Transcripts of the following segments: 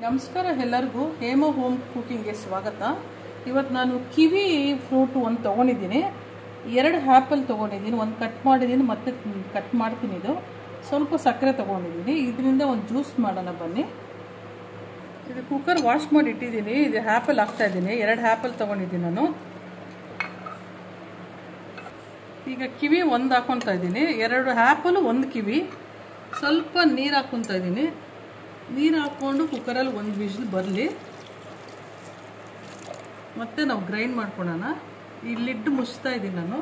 ನಮಸ್ಕಾರ ಎಲ್ಲರಿಗೂ ಹೇಮ ಹೋಮ್ ಕುಕಿಂಗ್ಗೆ ಸ್ವಾಗತ ಇವತ್ತು ನಾನು ಕಿವಿ ಫ್ರೂಟ್ ಒಂದು ತೊಗೊಂಡಿದ್ದೀನಿ ಎರಡು ಆ್ಯಪಲ್ ತೊಗೊಂಡಿದ್ದೀನಿ ಒಂದು ಕಟ್ ಮಾಡಿದ್ದೀನಿ ಮತ್ತೆ ಕಟ್ ಮಾಡ್ತೀನಿ ಇದು ಸ್ವಲ್ಪ ಸಕ್ಕರೆ ತೊಗೊಂಡಿದ್ದೀನಿ ಇದರಿಂದ ಒಂದು ಜ್ಯೂಸ್ ಮಾಡೋಣ ಬನ್ನಿ ಇದು ಕುಕ್ಕರ್ ವಾಶ್ ಮಾಡಿ ಇಟ್ಟಿದ್ದೀನಿ ಇದು ಆ್ಯಪಲ್ ಹಾಕ್ತಾ ಇದ್ದೀನಿ ಎರಡು ಆ್ಯಪಲ್ ತೊಗೊಂಡಿದ್ದೀನಿ ನಾನು ಈಗ ಕಿವಿ ಒಂದು ಹಾಕೊತಾ ಇದ್ದೀನಿ ಎರಡು ಆ್ಯಪಲು ಒಂದು ಕಿವಿ ಸ್ವಲ್ಪ ನೀರು ಹಾಕ್ಕೊತಾ ಇದ್ದೀನಿ ನೀರು ಹಾಕ್ಕೊಂಡು ಕುಕ್ಕರಲ್ಲಿ ಒಂದು ವಿಷಲ್ ಬರಲಿ ಮತ್ತೆ ನಾವು ಗ್ರೈಂಡ್ ಮಾಡ್ಕೊಳ್ಳೋಣ ಈ ಲಿಡ್ ಮುಚ್ತಾ ಇದ್ದೀನಿ ನಾನು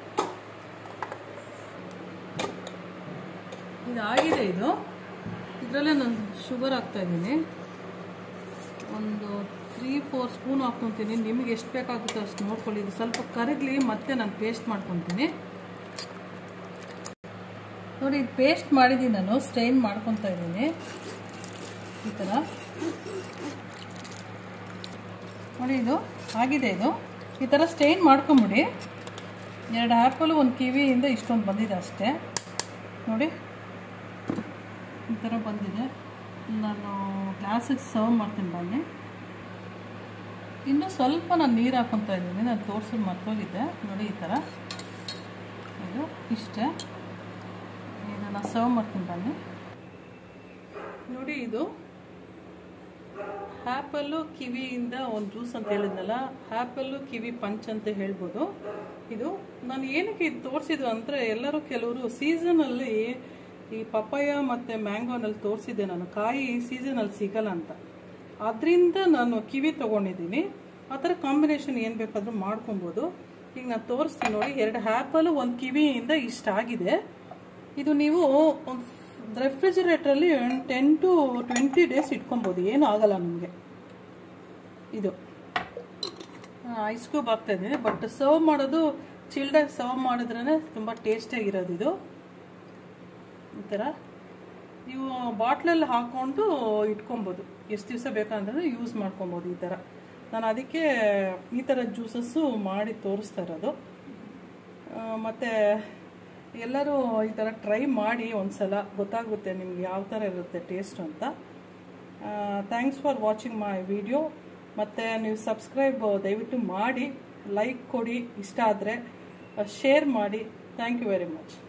ಇದಾಗಿದೆ ಇದು ಇದರಲ್ಲೇ ನಾನು ಶುಗರ್ ಹಾಕ್ತಾ ಇದ್ದೀನಿ ಒಂದು ತ್ರೀ ಫೋರ್ ಸ್ಪೂನ್ ಹಾಕ್ಕೊತೀನಿ ನಿಮಗೆ ಎಷ್ಟು ಬೇಕಾಗುತ್ತೋ ಅಷ್ಟು ನೋಡ್ಕೊಳ್ಳಿ ಇದು ಸ್ವಲ್ಪ ಕರಗಲಿ ಮತ್ತೆ ನಾನು ಪೇಸ್ಟ್ ಮಾಡ್ಕೊತೀನಿ ನೋಡಿ ಇದು ಪೇಸ್ಟ್ ಮಾಡಿದ್ದೀನಿ ನಾನು ಸ್ಟೈನ್ ಮಾಡ್ಕೊತಾ ಇದ್ದೀನಿ ಈ ಥರ ನೋಡಿ ಇದು ಆಗಿದೆ ಇದು ಈ ಥರ ಸ್ಟೈನ್ ಮಾಡ್ಕೊಂಬಿಡಿ ಎರಡು ಆ್ಯಪಲು ಒಂದು ಕಿವಿಯಿಂದ ಇಷ್ಟೊಂದು ಬಂದಿದೆ ಅಷ್ಟೇ ನೋಡಿ ಈ ಥರ ಬಂದಿದೆ ನಾನು ಗ್ಲಾಸಿಗೆ ಸರ್ವ್ ಮಾಡ್ತೀನಿ ಬನ್ನಿ ಇನ್ನೂ ಸ್ವಲ್ಪ ನಾನು ನೀರು ಹಾಕ್ಕೊತಾ ಇದ್ದೀನಿ ನಾನು ತೋರಿಸೋದು ಮರ್ತೋಗಿದ್ದೆ ನೋಡಿ ಈ ಥರ ಇದು ಇಷ್ಟೇ ಇದನ್ನು ಸರ್ವ್ ಮಾಡ್ತೀನಿ ಬನ್ನಿ ನೋಡಿ ಇದು ಆ್ಯಪಲ್ಲು ಕಿವಿಯಿಂದ ಒಂದು ಜ್ಯೂಸ್ ಅಂತ ಹೇಳಿದ್ನಲ್ಲ ಆ್ಯಪಲ್ಲು ಕಿವಿ ಪಂಚ್ ಅಂತ ಹೇಳ್ಬೋದು ಇದು ನಾನು ಏನಕ್ಕೆ ಇದು ತೋರಿಸಿದ್ದು ಅಂದರೆ ಎಲ್ಲರೂ ಕೆಲವರು ಸೀಸನಲ್ಲಿ ಈ ಪಪ್ಪಾಯ ಮತ್ತು ಮ್ಯಾಂಗೋನಲ್ಲಿ ತೋರಿಸಿದ್ದೆ ನಾನು ಕಾಯಿ ಸೀಸನಲ್ಲಿ ಸಿಗಲ್ಲ ಅಂತ ಅದರಿಂದ ನಾನು ಕಿವಿ ತೊಗೊಂಡಿದ್ದೀನಿ ಆ ಥರ ಕಾಂಬಿನೇಷನ್ ಏನು ಬೇಕಾದರೂ ಮಾಡ್ಕೊಬೋದು ಈಗ ನಾನು ತೋರಿಸ್ತೀನಿ ನೋಡಿ ಎರಡು ಆ್ಯಪಲು ಒಂದು ಕಿವಿಯಿಂದ ಇಷ್ಟ ಆಗಿದೆ ಇದು ನೀವು ಒಂದು ರೆಫ್ರಿಜಿರೇಟ್ರಲ್ಲಿ ಟೆನ್ ಟು ಟ್ವೆಂಟಿ ಡೇಸ್ ಇಟ್ಕೊಬೋದು ಏನೂ ಆಗಲ್ಲ ನಿಮಗೆ ಇದು ಐಸ್ ಕ್ಯೂಬ್ ಆಗ್ತಾ ಇದ್ದೀನಿ ಬಟ್ ಸರ್ವ್ ಮಾಡೋದು ಚಿಲ್ಡಾಗಿ ಸರ್ವ್ ಮಾಡಿದ್ರೇ ತುಂಬ ಟೇಸ್ಟಿಯಾಗಿರೋದು ಇದು ಈ ಥರ ನೀವು ಬಾಟ್ಲಲ್ಲಿ ಹಾಕ್ಕೊಂಡು ಇಟ್ಕೊಬೋದು ಎಷ್ಟು ದಿವಸ ಬೇಕಂದ್ರೆ ಯೂಸ್ ಮಾಡ್ಕೊಬೋದು ಈ ಥರ ನಾನು ಅದಕ್ಕೆ ಈ ಥರ ಜ್ಯೂಸಸ್ಸು ಮಾಡಿ ತೋರಿಸ್ತಾ ಇರೋದು ಮತ್ತು ಎಲ್ಲರೂ ಈ ಥರ ಟ್ರೈ ಮಾಡಿ ಒಂದ್ಸಲ ಗೊತ್ತಾಗುತ್ತೆ ನಿಮ್ಗೆ ಯಾವ ಥರ ಇರುತ್ತೆ ಟೇಸ್ಟ್ ಅಂತ thanks for watching my video ಮತ್ತು ನೀವು ಸಬ್ಸ್ಕ್ರೈಬ್ ದಯವಿಟ್ಟು ಮಾಡಿ ಲೈಕ್ ಕೊಡಿ ಇಷ್ಟ ಆದರೆ ಶೇರ್ ಮಾಡಿ ಥ್ಯಾಂಕ್ ಯು ವೆರಿ ಮಚ್